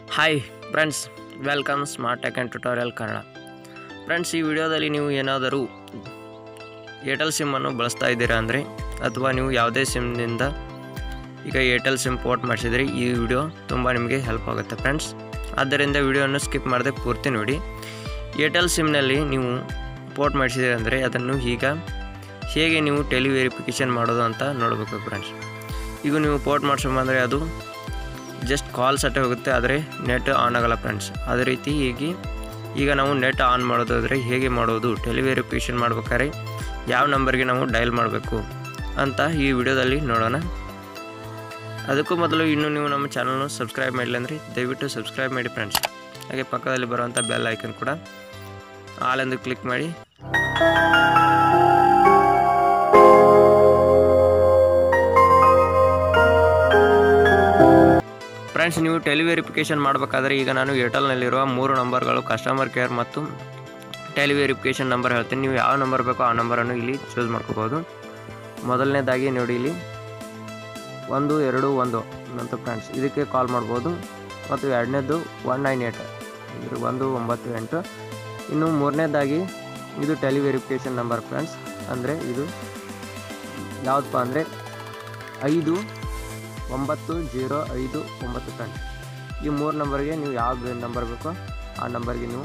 hi friends welcome smart tech and tutorial Kannada friends ಈ ವಿಡಿಯೋದಲ್ಲಿ ನೀವು ಏನಾದರೂ ಏರ್ಟೆಲ್ ಸಿಮ್ಮನ್ನು ಬಳಸ್ತಾ ಇದ್ದೀರಾ ಅಂದರೆ ಅಥವಾ ನೀವು ಯಾವುದೇ ಸಿಮ್ನಿಂದ ಈಗ ಏರ್ಟೆಲ್ ಸಿಮ್ ಪೋರ್ಟ್ ಮಾಡಿಸಿದರೆ ಈ ವಿಡಿಯೋ ತುಂಬ ನಿಮಗೆ ಹೆಲ್ಪ್ ಆಗುತ್ತೆ ಫ್ರೆಂಡ್ಸ್ ಆದ್ದರಿಂದ ವಿಡಿಯೋವನ್ನು ಸ್ಕಿಪ್ ಮಾಡದೆ ಪೂರ್ತಿ ನೋಡಿ ಏರ್ಟೆಲ್ ಸಿಮ್ನಲ್ಲಿ ನೀವು ಪೋರ್ಟ್ ಮಾಡಿಸಿದ್ರೆ ಅಂದರೆ ಅದನ್ನು ಈಗ ಹೇಗೆ ನೀವು ಟೆಲಿ ವೆರಿಫಿಕೇಷನ್ ಮಾಡೋದು ಅಂತ ನೋಡಬೇಕು ಫ್ರೆಂಡ್ಸ್ ಈಗ ನೀವು ಪೋರ್ಟ್ ಮಾಡಿಸ್ಕೊಂಬಂದರೆ ಅದು ಜಸ್ಟ್ ಕಾಲ್ಸ್ ಅಷ್ಟೇ ಹೋಗುತ್ತೆ ಆದರೆ ನೆಟ್ ಆನ್ ಆಗಲ್ಲ ಫ್ರೆಂಡ್ಸ್ ಅದೇ ರೀತಿ ಹೀಗೆ ಈಗ ನಾವು ನೆಟ್ ಆನ್ ಮಾಡೋದಾದರೆ ಹೇಗೆ ಮಾಡೋದು ಟೆಲಿ ವೆರಿಫಿಕೇಷನ್ ಮಾಡ್ಬೇಕಾದ್ರೆ ಯಾವ ನಂಬರ್ಗೆ ನಾವು ಡಯಲ್ ಮಾಡಬೇಕು ಅಂತ ಈ ವಿಡಿಯೋದಲ್ಲಿ ನೋಡೋಣ ಅದಕ್ಕೂ ಮೊದಲು ಇನ್ನೂ ನೀವು ನಮ್ಮ ಚಾನಲ್ನ ಸಬ್ಸ್ಕ್ರೈಬ್ ಮಾಡಿಲ್ಲ ಅಂದರೆ ದಯವಿಟ್ಟು ಸಬ್ಸ್ಕ್ರೈಬ್ ಮಾಡಿ ಫ್ರೆಂಡ್ಸ್ ಹಾಗೆ ಪಕ್ಕದಲ್ಲಿ ಬರುವಂಥ ಬೆಲ್ ಐಕನ್ ಕೂಡ ಆಲ್ ಎಂದು ಕ್ಲಿಕ್ ಮಾಡಿ ಫ್ರೆಂಡ್ಸ್ ನೀವು ಟೆಲಿ ವೆರಿಫಿಕೇಷನ್ ಮಾಡಬೇಕಾದ್ರೆ ಈಗ ನಾನು ಏರ್ಟೆಲ್ನಲ್ಲಿರುವ ಮೂರು ನಂಬರ್ಗಳು ಕಸ್ಟಮರ್ ಕೇರ್ ಮತ್ತು ಟೆಲಿ ವೆರಿಫಿಕೇಷನ್ ನಂಬರ್ ಹೇಳ್ತೀನಿ ನೀವು ಯಾವ ನಂಬರ್ ಬೇಕೋ ಆ ನಂಬರನ್ನು ಇಲ್ಲಿ ಚೂಸ್ ಮಾಡ್ಕೋಬೋದು ಮೊದಲನೇದಾಗಿ ನೋಡಿ ಇಲ್ಲಿ ಒಂದು ಎರಡು ಒಂದು ಅಂತ ಫ್ರೆಂಡ್ಸ್ ಇದಕ್ಕೆ ಕಾಲ್ ಮಾಡ್ಬೋದು ಮತ್ತು ಎರಡನೇದು ಒನ್ ನೈನ್ ಏಟ್ ಅಂದರೆ ಒಂದು ಒಂಬತ್ತು ಎಂಟು ಇನ್ನು ಮೂರನೇದಾಗಿ ಇದು ಟೆಲಿ ವೆರಿಫಿಕೇಷನ್ ನಂಬರ್ ಫ್ರೆಂಡ್ಸ್ ಅಂದರೆ ಇದು ಯಾವುದಪ್ಪ ಅಂದರೆ ಐದು ಒಂಬತ್ತು ಜೀರೋ ಐದು ಒಂಬತ್ತು ಫ್ರೆಂಡ್ಸ್ ಈ ಮೂರು ನಂಬರ್ಗೆ ನೀವು ಯಾವ ನಂಬರ್ ಬೇಕೋ ಆ ನಂಬರ್ಗೆ ನೀವು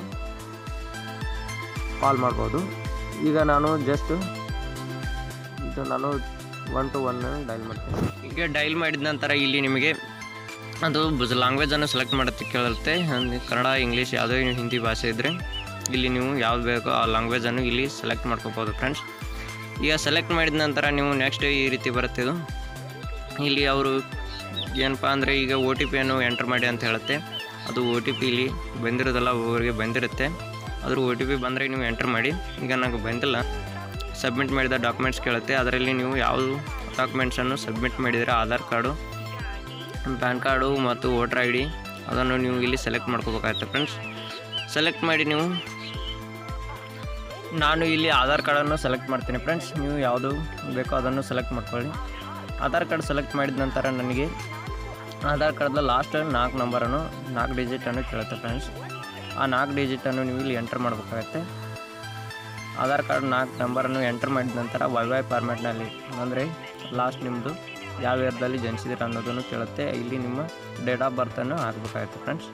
ಕಾಲ್ ಮಾಡ್ಬೋದು ಈಗ ನಾನು ಜಸ್ಟ್ ಇದು ನಾನು ಒನ್ ಟು ಒನ್ ಡೈಲ್ ಮಾಡ್ತೀನಿ ಈಗ ಡೈಲ್ ಮಾಡಿದ ನಂತರ ಇಲ್ಲಿ ನಿಮಗೆ ಅದು ಲ್ಯಾಂಗ್ವೇಜನ್ನು ಸೆಲೆಕ್ಟ್ ಮಾಡುತ್ತೆ ಕೇಳುತ್ತೆ ಅಂದ್ರೆ ಕನ್ನಡ ಇಂಗ್ಲೀಷ್ ಯಾವುದೇ ಹಿಂದಿ ಭಾಷೆ ಇದ್ದರೆ ಇಲ್ಲಿ ನೀವು ಯಾವ್ದು ಬೇಕೋ ಆ ಲ್ಯಾಂಗ್ವೇಜನ್ನು ಇಲ್ಲಿ ಸೆಲೆಕ್ಟ್ ಮಾಡ್ಕೋಬೋದು ಫ್ರೆಂಡ್ಸ್ ಈಗ ಸೆಲೆಕ್ಟ್ ಮಾಡಿದ ನಂತರ ನೀವು ನೆಕ್ಸ್ಟ್ ಈ ರೀತಿ ಬರುತ್ತೆ ಇದು ಇಲ್ಲಿ ಅವರು ಏನಪ್ಪ ಅಂದರೆ ಈಗ ಒ ಟಿ ಪಿಯನ್ನು ಎಂಟರ್ ಮಾಡಿ ಅಂತ ಹೇಳುತ್ತೆ ಅದು ಒ ಟಿ ಪಿ ಇಲ್ಲಿ ಬಂದಿರೋದಲ್ಲ ಒಬ್ಬರಿಗೆ ಬಂದಿರುತ್ತೆ ಅದ್ರ ಒ ಟಿ ಪಿ ಬಂದರೆ ನೀವು ಎಂಟರ್ ಮಾಡಿ ಈಗ ನನಗೆ ಬಂದಿಲ್ಲ ಸಬ್ಮಿಟ್ ಮಾಡಿದ ಡಾಕ್ಯುಮೆಂಟ್ಸ್ ಕೇಳುತ್ತೆ ಅದರಲ್ಲಿ ನೀವು ಯಾವ ಡಾಕ್ಯುಮೆಂಟ್ಸನ್ನು ಸಬ್ಮಿಟ್ ಮಾಡಿದರೆ ಆಧಾರ್ ಕಾರ್ಡು ಪ್ಯಾನ್ ಕಾರ್ಡು ಮತ್ತು ವೋಟರ್ ಐ ಡಿ ಅದನ್ನು ನೀವು ಇಲ್ಲಿ ಸೆಲೆಕ್ಟ್ ಮಾಡ್ಕೋಬೇಕಾಗುತ್ತೆ ಫ್ರೆಂಡ್ಸ್ ಸೆಲೆಕ್ಟ್ ಮಾಡಿ ನೀವು ನಾನು ಇಲ್ಲಿ ಆಧಾರ್ ಕಾರ್ಡನ್ನು ಸೆಲೆಕ್ಟ್ ಮಾಡ್ತೀನಿ ಫ್ರೆಂಡ್ಸ್ ನೀವು ಯಾವುದು ಬೇಕೋ ಅದನ್ನು ಸೆಲೆಕ್ಟ್ ಮಾಡ್ಕೊಳ್ಳಿ ಆಧಾರ್ ಕಾರ್ಡ್ ಸೆಲೆಕ್ಟ್ ಮಾಡಿದ ನಂತರ ನನಗೆ ಆಧಾರ್ ಕಾರ್ಡ್ದ ಲಾಸ್ಟ್ ನಾಲ್ಕು ನಂಬರನ್ನು ನಾಲ್ಕು ಡಿಜಿಟನ್ನು ಕೇಳುತ್ತೆ ಫ್ರೆಂಡ್ಸ್ ಆ ನಾಲ್ಕು ಡಿಜಿಟನ್ನು ನೀವು ಇಲ್ಲಿ ಎಂಟರ್ ಮಾಡಬೇಕಾಗತ್ತೆ ಆಧಾರ್ ಕಾರ್ಡ್ ನಾಲ್ಕು ನಂಬರನ್ನು ಎಂಟರ್ ಮಾಡಿದ ನಂತರ ವೈ ವೈ ಫಾರ್ಮ್ಯಾಟ್ನಲ್ಲಿ ಅಂದರೆ ಲಾಸ್ಟ್ ನಿಮ್ಮದು ಯಾವ ಇಯರ್ದಲ್ಲಿ ಜನಿಸಿದ್ರೆ ಅನ್ನೋದನ್ನು ಕೇಳುತ್ತೆ ಇಲ್ಲಿ ನಿಮ್ಮ ಡೇಟ್ ಆಫ್ ಬರ್ತನ್ನು ಹಾಕಬೇಕಾಗತ್ತೆ ಫ್ರೆಂಡ್ಸ್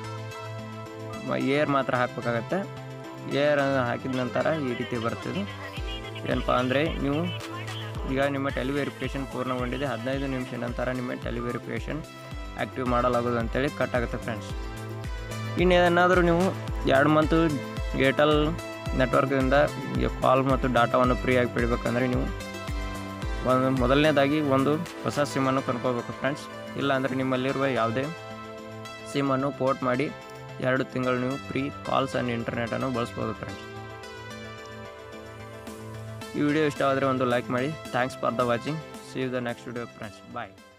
ಇಯರ್ ಮಾತ್ರ ಹಾಕಬೇಕಾಗತ್ತೆ ಇಯರ್ ಹಾಕಿದ ನಂತರ ಈ ರೀತಿ ಬರ್ತದೆ ಏನಪ್ಪ ಅಂದರೆ ನೀವು ಈಗ ನಿಮ್ಮ ಟೆಲಿ ವೆರಿಫಿಕೇಷನ್ ಪೂರ್ಣಗೊಂಡಿದೆ ಹದಿನೈದು ನಿಮಿಷ ನಂತರ ನಿಮ್ಮ ಟೆಲಿ ವೆರಿಫಿಕೇಷನ್ ಆ್ಯಕ್ಟಿವ್ ಮಾಡಲಾಗೋದು ಅಂತೇಳಿ ಕಟ್ ಆಗುತ್ತೆ ಫ್ರೆಂಡ್ಸ್ ಇನ್ನೇನಾದರೂ ನೀವು ಎರಡು ಮಂತು ಏರ್ಟೆಲ್ ನೆಟ್ವರ್ಕಿಂದ ಕಾಲ್ ಮತ್ತು ಡಾಟಾವನ್ನು ಫ್ರೀಯಾಗಿ ಪಡಿಬೇಕಂದ್ರೆ ನೀವು ಒಂದು ಮೊದಲನೇದಾಗಿ ಒಂದು ಹೊಸ ಸಿಮ್ಮನ್ನು ಕೊಂಡ್ಕೋಬೇಕು ಫ್ರೆಂಡ್ಸ್ ಇಲ್ಲಾಂದರೆ ನಿಮ್ಮಲ್ಲಿರುವ ಯಾವುದೇ ಸಿಮ್ಮನ್ನು ಪೋರ್ಟ್ ಮಾಡಿ ಎರಡು ತಿಂಗಳು ನೀವು ಫ್ರೀ ಕಾಲ್ಸ್ ಆ್ಯಂಡ್ ಇಂಟರ್ನೆಟನ್ನು ಬಳಸ್ಬೋದು ಫ್ರೆಂಡ್ಸ್ ಈ ವಿಡಿಯೋ ಇಷ್ಟ ಆದರೆ ಒಂದು ಲೈಕ್ ಮಾಡಿ thanks for the watching see you the next video friends bye